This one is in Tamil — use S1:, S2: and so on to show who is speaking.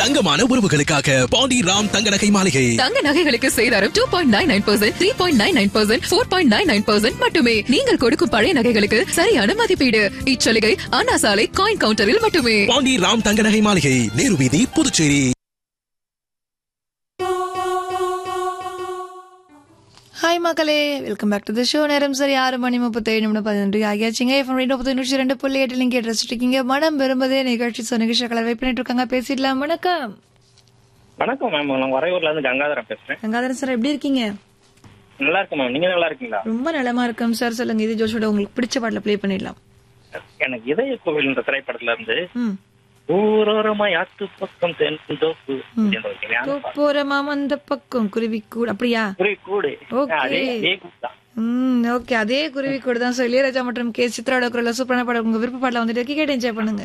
S1: தங்கமான உறவுகளுக்காக பாண்டி ராம் தங்க நகை மாளிகை
S2: தங்க நகைகளுக்கு சேதாரம் two point nine nine percent three point nine nine percent four point nine nine percent மட்டுமே நீங்கள் கொடுக்கும் பழைய நகைகளுக்கு சரியான மதிப்பீடு இச்சலுகை அண்ணா சாலை காயின் கவுண்டரில் மட்டுமே
S1: பாண்டி ராம் தங்க நகை மாளிகை நேரு வீதி புதுச்சேரி
S3: ஹாய் மக்களே welcome back to the show நேரம் சரி ஆறு மணி முப்பத்தேழு நிமிடம் பதினொன்று ஆகியாச்சுங்க எஃப்எம் ரேடியோ தொண்ணூற்றி ரெண்டு புள்ளி எட்டு நீங்கள் கேட்டு இருக்கீங்க மனம் விரும்பதே நிகழ்ச்சி ஸோ நிகழ்ச்சி கலர் வெயிட் பண்ணிட்டு இருக்காங்க பேசிடலாம் வணக்கம்
S4: வணக்கம் மேம் நான் வரையூர்ல இருந்து கங்காதரன் பேசுறேன்
S3: கங்காதரன் சார் எப்படி இருக்கீங்க
S4: நல்லா இருக்கேன் மேம் நீங்க நல்லா இருக்கீங்களா
S3: ரொம்ப நலமா இருக்கோம் சார் சொல்லுங்க இது ஜோஷோட உங்களுக்கு பிடிச்ச பாட்டில் ப்ளே பண்ணிடலாம்
S4: எனக்கு இதய கோவில் என்ற திரைப்படத்துல இருந்து
S3: ம்
S4: ஊரோரமா யாத்து பக்கம் தென்தோப்பு அப்படின்ற ஒரு ஞான பாடல்.
S3: போறமா அந்த பக்கம் குருவி கூடு அப்படியா
S4: புரி கூடு
S3: Okay.
S4: அதே அதே கூடுதான்.
S3: ம் ஓகே அதே குருவி கூட தான் ஸோ இளையராஜா மற்றும் கே சித்ராவோட குரல சூப்பரான பாடம் உங்க விருப்ப பாடல வந்துட்டு கேட்டு என்ஜாய் பண்ணுங்க